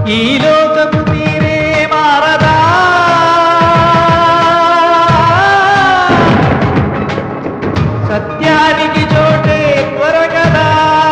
ఈ లోకపు తీరే మారదా సత్యానికి చోటే త్వరగదా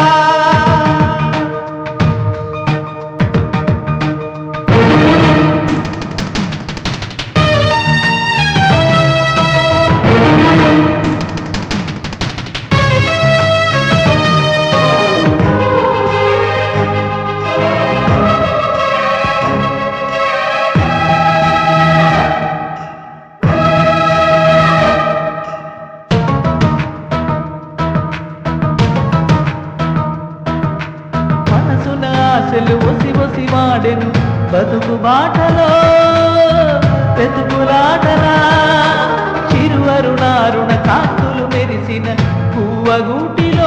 మనసున ఆశలు ఒసి ఒసి వాడెను బతుకు బాటలో వెతుకులాటలా చిరువరుణారుణ కాంతులు మెరిసిన పువ్వగూటిలో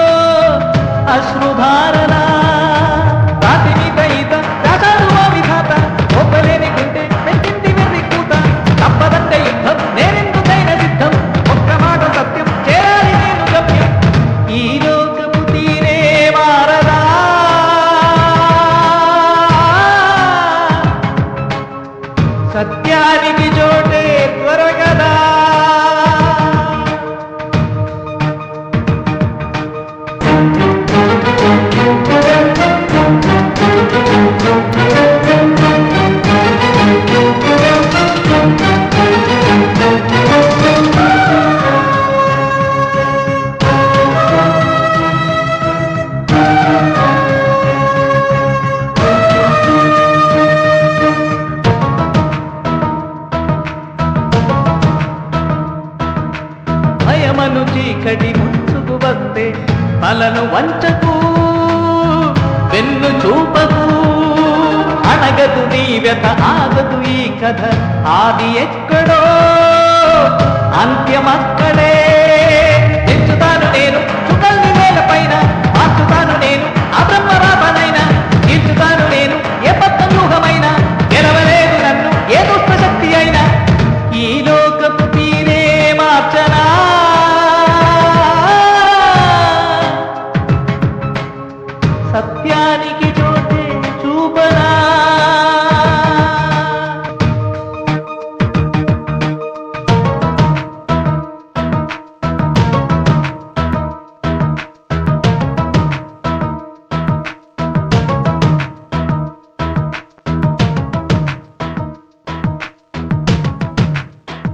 అశ్రుధారణ రాతిని దయిత రాశారు ఆ విధాత ఒప్పలేని గుండె పెట్టింది వెర్రి కూత తప్పదంటే యుద్ధం నేనెందుకైన సిద్ధం ఒక్క మాట సత్యం చేరాలి నేను గమ్యం ఈ లోకపు తీరే మారదా సత్యానికి చోటే త్వరగదా భయమను చీకటి ముంచుకు వస్తే తలను వంచకు వెన్ను చూపకు అణగదు నీ వ్యత ఆగదు ఈ కథ ఆది ఎక్కడో అంత్యమక్కడే తెచ్చుతాను నేను